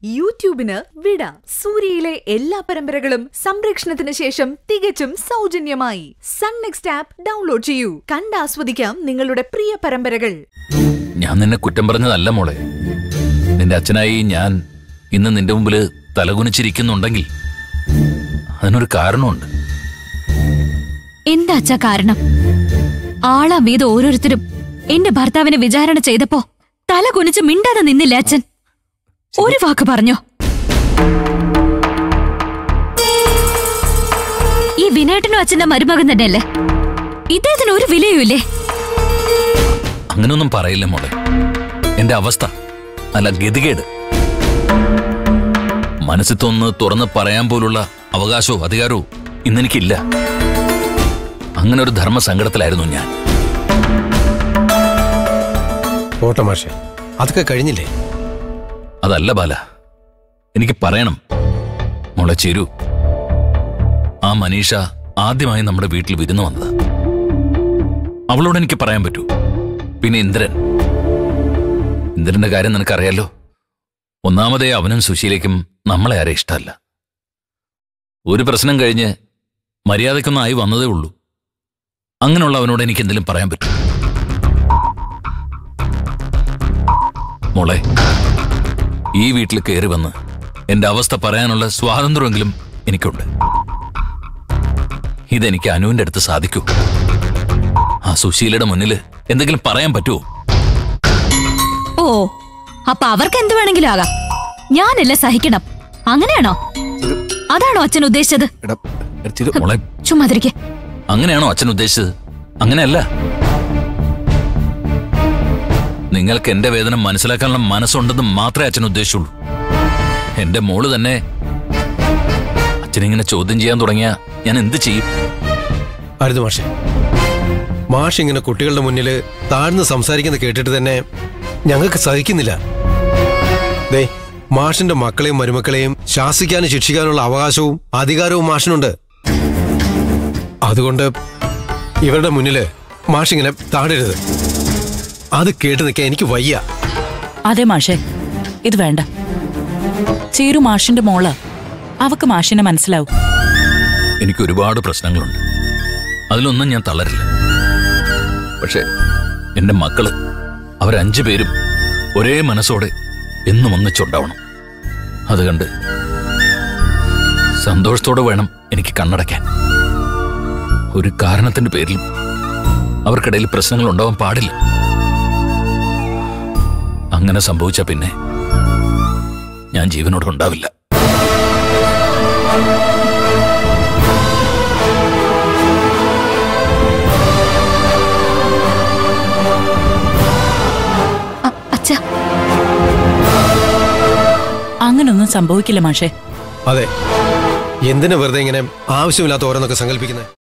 യൂട്യൂബിന് വിട സൂര്യയിലെ എല്ലാ പരമ്പരകളും സംരക്ഷണത്തിന് ശേഷം തികച്ചും സൗജന്യമായി സൺ നെക്സ്റ്റ് ആപ്പ് ഡൗൺലോഡ് ചെയ്യൂ കണ്ടാസ്വദിക്കാം നിങ്ങളുടെ പ്രിയ പരമ്പരകൾ ഞാൻ നിന്നെ കുറ്റം പറഞ്ഞതല്ല മോളെ നിന്റെ അച്ഛനായി ഞാൻ ഇന്ന് നിന്റെ മുമ്പിൽ തലകുനിച്ചിരിക്കുന്നുണ്ടെങ്കിൽ അതിനൊരു കാരണമുണ്ട് എന്താ അച്ഛാ കാരണം ആളാ വീത് ഓരോരുത്തരും എന്റെ ഭർത്താവിനെ വിചാരണ ചെയ്തപ്പോ തല കുനിച്ച് മിണ്ടാതെ നിന്നില്ല അച്ഛൻ ഒരു വാക്ക് പറഞ്ഞോ ഈ വിനേട്ടനും അച്ഛന്റെ മരുമകൻ തന്നെയല്ലേ ഇദ്ദേഹത്തിന് ഒരു വിലയുമില്ലേ അങ്ങനെയൊന്നും പറയില്ല മോളെ എന്റെ അവസ്ഥ അല്ല ഗതികേട് മനസ്സിൽ തോന്നുന്നു തുറന്ന് പറയാൻ പോലുള്ള അവകാശവും അധികാരവും ഇന്നെനിക്കില്ല അങ്ങനെ ഒരു ധർമ്മ സങ്കടത്തിലായിരുന്നു ഞാൻ പോട്ടെ മാഷെ അതൊക്കെ കഴിഞ്ഞില്ലേ അതല്ല ബാല എനിക്ക് പറയണം മോളെ ചേരൂ ആ മനീഷ ആദ്യമായി നമ്മുടെ വീട്ടിൽ വിരുന്നു വന്നത് അവളോട് എനിക്ക് പറയാൻ പറ്റൂ പിന്നെ ഇന്ദ്രൻ ഇന്ദ്രന്റെ കാര്യം നിനക്കറിയാലോ ഒന്നാമതേ അവനും സുശീലയ്ക്കും നമ്മളെ ആരെ ഇഷ്ടമല്ല ഒരു പ്രശ്നം കഴിഞ്ഞ് മര്യാദയ്ക്കൊന്നായി വന്നതേ ഉള്ളൂ അങ്ങനെയുള്ള അവനോട് എനിക്ക് എന്തെങ്കിലും പറയാൻ പറ്റും മോളെ ഈ വീട്ടിൽ കയറി വന്ന് എന്റെ അവസ്ഥ പറയാനുള്ള സ്വാതന്ത്ര്യമെങ്കിലും എനിക്കുണ്ട് ഇതെനിക്ക് അനുവിന്റെ അടുത്ത് സാധിക്കൂ ആ സുശീലയുടെ മുന്നിൽ എന്തെങ്കിലും പറയാൻ പറ്റുമോ ഓ അപ്പൊ അവർക്ക് എന്ത് വേണമെങ്കിലും ആകാം ഞാനല്ലേ സഹിക്കണം അങ്ങനെയാണോ അതാണോ അച്ഛൻ ഉദ്ദേശിച്ചത് എടാ ചിരു മോളെ ചുമ്മാതിരിക്കെ അങ്ങനെയാണോ അച്ഛൻ ഉദ്ദേശിച്ചത് അങ്ങനെയല്ല നിങ്ങൾക്ക് എന്റെ വേദന മനസ്സിലാക്കാനുള്ള മനസ്സുണ്ടെന്ന് മാത്രമേ അച്ഛൻ ഉദ്ദേശിച്ചുള്ളൂ എന്റെ മോള് തന്നെ അച്ഛനിങ്ങനെ ചോദ്യം ചെയ്യാൻ തുടങ്ങിയ ഞാൻ എന്ത് ചെയ്യും അരുത് മാഷെ മാഷ് ഇങ്ങനെ കുട്ടികളുടെ മുന്നിൽ താഴ്ന്ന് സംസാരിക്കുന്നത് കേട്ടിട്ട് തന്നെ ഞങ്ങൾക്ക് സഹിക്കുന്നില്ല ദേ മാഷിന്റെ മക്കളെയും മരുമക്കളെയും ശാസിക്കാനും ശിക്ഷിക്കാനുള്ള അവകാശവും അധികാരവും മാഷിനുണ്ട് അതുകൊണ്ട് ഇവരുടെ മുന്നില് മാഷിങ്ങനെ താഴരുത് അത് കേട്ട് നിൽക്കാൻ എനിക്ക് വയ്യ അതെ മാഷേ ഇത് വേണ്ട ചീരു മാഷിന്റെ മോള് അവക്ക് മാഷിനെ മനസ്സിലാവും എനിക്ക് ഒരുപാട് പ്രശ്നങ്ങളുണ്ട് അതിലൊന്നും ഞാൻ തളരില്ല പക്ഷെ എന്റെ മക്കള് അവരഞ്ചു പേരും ഒരേ മനസ്സോടെ എന്നും ഒന്നിച്ചുണ്ടാവണം അത് കണ്ട് സന്തോഷത്തോടെ വേണം എനിക്ക് കണ്ണടയ്ക്കാൻ ഒരു കാരണത്തിന്റെ പേരിലും അവർക്കിടയിൽ പ്രശ്നങ്ങൾ ഉണ്ടാവാൻ പാടില്ല അങ്ങനെ സംഭവിച്ച പിന്നെ ഞാൻ ജീവനോടെ ഉണ്ടാവില്ല അ- അച്ഛാ അങ്ങനൊന്നും സംഭവിക്കില്ല മാഷേ അതെ എന്തിനാ വെറുതെ ഇങ്ങനെ ആവശ്യമില്ലാത്ത ഓരോന്നൊക്കെ സങ്കല്പിക്കുന്നത്